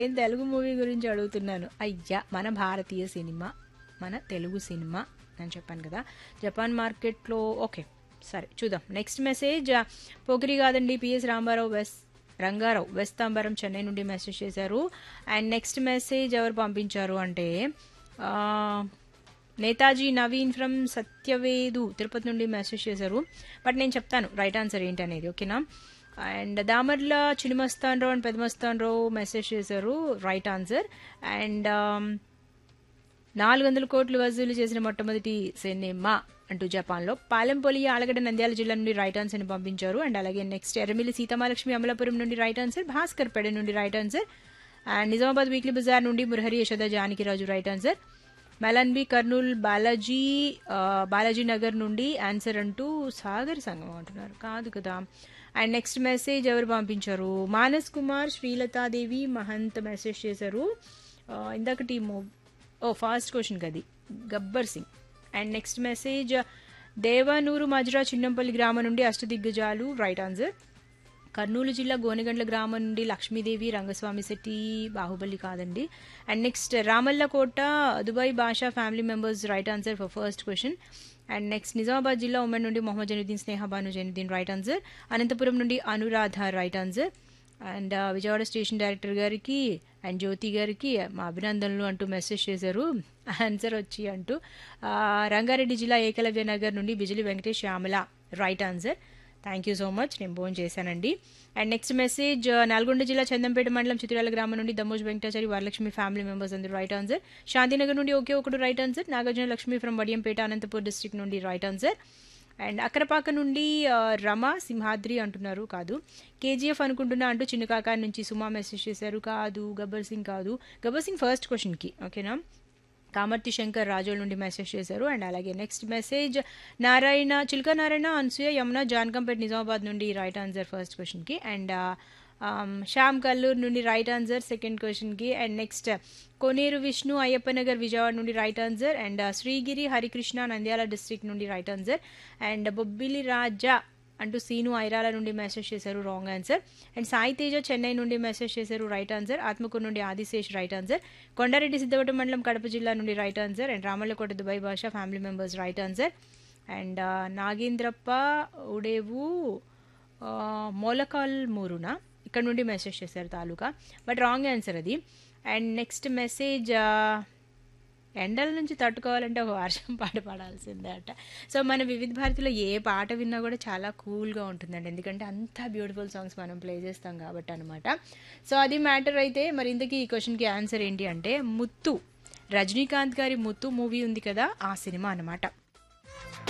నేను తెలుగు మూవీ గురించి అడుగుతున్నాను అయ్యా మన భారతీయ సినిమా మన తెలుగు సినిమా అని చెప్పాను కదా జపాన్ మార్కెట్లో ఓకే సరే చూద్దాం నెక్స్ట్ మెసేజ్ పోకిరి కాదండి PS Ramarao west Rangarao west Tambaram Chennai నుండి మెసేజ్ చేశారు అండ్ నెక్స్ట్ మెసేజ్ ఎవరు పంపించారు అంటే ఆ, నేతాజీ నవీన్ ఫ్రమ్ సత్యవేదు తిరుపతి నుండి మెసేజ్ చేశారు బట్ నేను చెప్తాను రైట్ ఆన్సర్ ఏంటి అనేది ఓకేనా and Damarla Chinimastan Rao and Pedamastan Rao message చేశారు రైట్ ఆన్సర్ అండ్ నాలుగు వందల కోట్లు వసూలు చేసిన మొట్టమొదటి సినిమా అంటూ జపాన్లో పాలెంపొలి ఆలగడ్డ నంద్యాల జిల్లా నుండి రైట్ ఆన్సర్ని పంపించారు అండ్ అలాగే నెక్స్ట్ ఎర్రమిల్లి సీతమాలక్ష్మి అమలాపురం నుండి రైట్ ఆన్సర్ భాస్కర్ పెడ నుండి right answer and Nizamabad weekly బజార్ నుండి మురహరి యశోద జానకిరాజు రైట్ ఆన్సర్ మెలన్బి కర్నూల్ బాలాజీ ఆ, బాలాజీ నగర్ నుండి ఆన్సర్ అంటూ సాగర్ సంఘం అంటున్నారు కాదు కదా అండ్ నెక్స్ట్ మెసేజ్ ఎవరు పంపించారు మానస్ కుమార్ శ్రీలతాదేవి మహంత్ మెసేజ్ చేశారు ఆ, ఇందాక టీము ఓ ఫాస్ట్ క్వశ్చన్ కది Gabbar Singh and next message Devanuru Majra Chinnampalli గ్రామం నుండి అష్టదిగ్గజాలు రైట్ ఆన్సర్ కర్నూలు జిల్లా గోనెగండ్ల గ్రామం నుండి లక్ష్మీదేవి రంగస్వామి శెట్టి బాహుబలి కాదండి and next Ramallakota Dubai Basha family members right answer for first question and next Nizamabad జిల్లా ఉమెన్ నుండి మొహమ్మద్ జనుద్దీన్ స్నేహ భాను జనుద్దీన్ రైట్ ఆన్సర్ అనంతపురం నుండి అనురాధ రైట్ ఆన్సర్ అండ్ ఆ, విజయవాడ స్టేషన్ డైరెక్టర్ గారికి అండ్ జ్యోతి గారికి మా అభినందనలు అంటూ మెసేజ్ చేశారు ఆన్సర్ వచ్చి అంటూ ఆ, రంగారెడ్డి జిల్లా ఏకలవ్య నగర్ నుండి Bijili Venkatesh Shyamala right answer thank you so much నేను ఫోన్ చేశానండి అండ్ నెక్స్ట్ మెసేజ్ నల్గొండ జిల్లా చందంపేట మండలం చిత్రాల గ్రామం నుండి దమ్మోజ్ వెంకటాచారి వరలక్ష్మి ఫ్యామిలీ మెంబర్స్ అందరూ రైట్ ఆన్సర్ శాంతినగర్ నుండి ఒకే ఒకటి right answer Nagarjuna Lakshmi from Vadiyampeta Anantapur district నుండి రైట్ ఆన్సర్ అండ్ అక్కరపాక నుండి ఆ, రమ సింహాద్రి అంటున్నారు కాదు కేజీఎఫ్ అనుకుంటున్నా అంటూ చిన్న కాకా నుంచి సుమా మెసేజ్ చేశారు కాదు గబ్బర్ సింగ్ కాదు గబ్బర్ సింగ్ ఫస్ట్ క్వశ్చన్కి ఓకేనా కామర్తి శంకర్ రాజోల్ నుండి మెసేజ్ చేశారు అండ్ అలాగే నెక్స్ట్ మెసేజ్ నారాయణ చిల్క నారాయణ అనసూయ యమున జాన్కంపేట్ నిజామాబాద్ నుండి రైట్ ఆన్సర్ ఫస్ట్ క్వశ్చన్కి అండ్ శ్యామ్ కల్లూర్ నుండి రైట్ ఆన్సర్ సెకండ్ క్వశ్చన్కి అండ్ నెక్స్ట్ కోనేరు విష్ణు అయ్యప్ప నగర్ విజయవాడ నుండి right answer and Srigiri Harikrishna Nandyal district నుండి right answer and Bobbili Raja అంటూ సీను ఐరాల నుండి మెసేజ్ చేశారు wrong answer and Sai Teja Chennai నుండి మెసేజ్ చేశారు రైట్ ఆన్సర్ ఆత్మకూరు నుండి ఆదిశేష్ రైట్ ఆన్సర్ కొండారెడ్డి సిద్ధవటం మండలం కడప జిల్లా నుండి right answer and Ramallakota Dubai Basha family members right answer and Nagendrappa ఉడేవు ఆ, మొలకాల్ మూరున ఇక్కడ నుండి మెసేజ్ చేశారు తాలూకా బట్ రాంగ్ ఆన్సర్ అది అండ్ నెక్స్ట్ మెసేజ్ ఎండల నుంచి తట్టుకోవాలంటే ఒక వర్షం పాట పాడాల్సిందే అట సో మన వివిధ భారతిలో ఏ పాట విన్నా కూడా చాలా కూల్గా ఉంటుందండి ఎందుకంటే అంత బ్యూటిఫుల్ సాంగ్స్ మనం ప్లే చేస్తాం కాబట్టి అనమాట సో అది మ్యాటర్ అయితే మరి ఇంతకీ ఈ క్వశ్చన్కి ఆన్సర్ ఏంటి అంటే ముత్తు రజనీకాంత్ గారి ముత్తు మూవీ ఉంది కదా ఆ సినిమా అనమాట